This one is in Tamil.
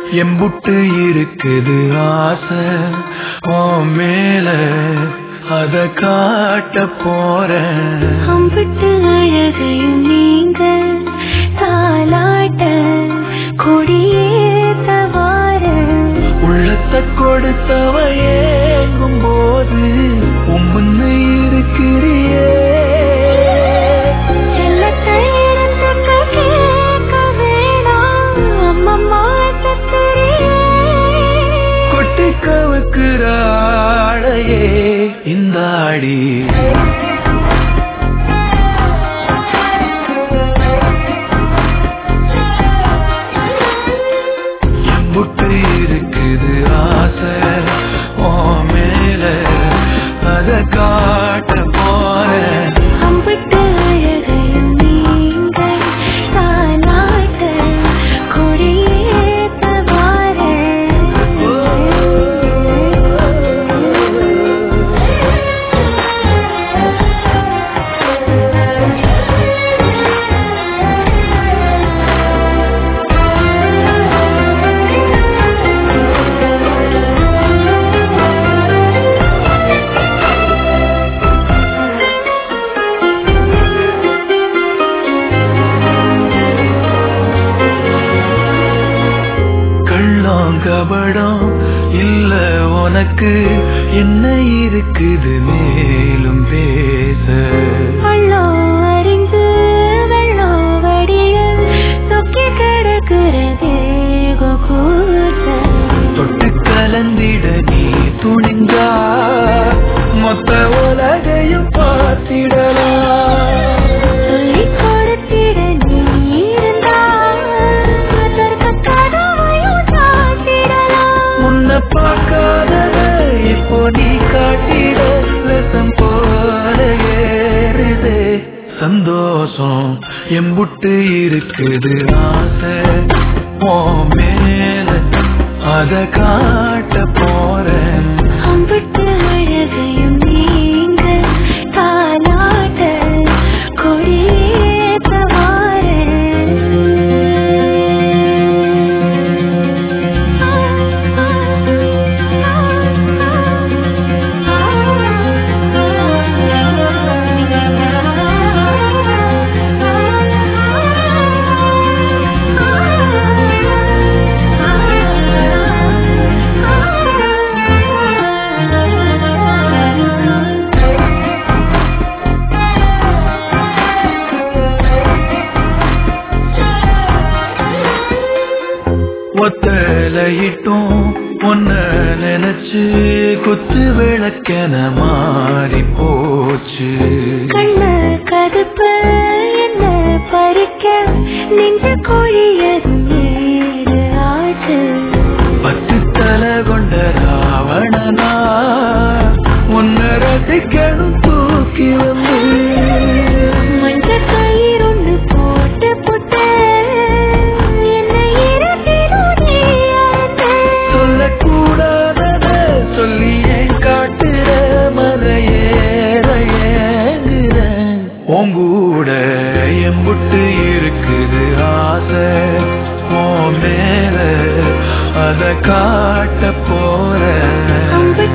எம்புட்டு இருக்குது ஆசை உன் மேல அத காட்ட போறேன் அம்பிட்டு அழகையும் நீங்க தாலாட்ட கொடியேத்த வார உள்ளத்தை கொடுத்தவ ஏங்கும் போது உம்முன்னு இருக்கிறியே செல்லத்தை இடத்துக்கு கேட்க வேணாம் அம்மம்மா சத்துரியே கொட்டி கவுக்குற ஆளையே இந்த ஆடி எம்புட்டு இருக்குது ஆசை உன் மேல அத காட்ட போறேன் அம்பிட்டு அழகையும் நீங்க தாலாட்ட கொடியேத்த வார கள்ளம் கபடம் இல்ல உனக்கு என்ன இருக்குது மேலும் பேச பள்ளம் அறிந்து வெள்ளம் வடிய சொக்கி கிடக்கிறதே கூட்ட தொட்டு கலந்திட நீ துணிந்தா மொத்த உலகையும் பார்த்திடலாம் சொல்லிக் கொடுத்திட நீ இருந்தால் அதற்கு கதவையும் சாத்திடலாம் உன்னை பார்க்காதத இப்போ நீ காட்டிட லசம் போல ஏறுதே சந்தோஷம் எம்புட்டு இருக்குது ஆசை உன் மேல அத காட்ட போறேன் அம்பிட்டு அழகையும் நீங்க தாலாட்ட கொடியேத்த ஒத்தலையிட்டும் ஒன்ன நினைச்சு குத்து விளக்கென மாறி போச்சு கண்ண கதுப்பு என்ன பறிக்க நெஞ்ச கோழியதும் ஏழு ஆச்சு பத்து தலை கொண்ட ராவணனா உன்னை ரசிக்கணும் தூக்கி வந்து மஞ்ச கயிறு ஒண்ணு போட்டு புட்ட என்னை இருட்டிலும் நீ அழைத்த. சொல்லக்கூடாதத சொல்லி ஏன் காட்டுற மலையேற ஏங்குற உங்கூட எம்புட்டு இருக்குது ஆசை உன் மேல அத காட்ட போற அம்பு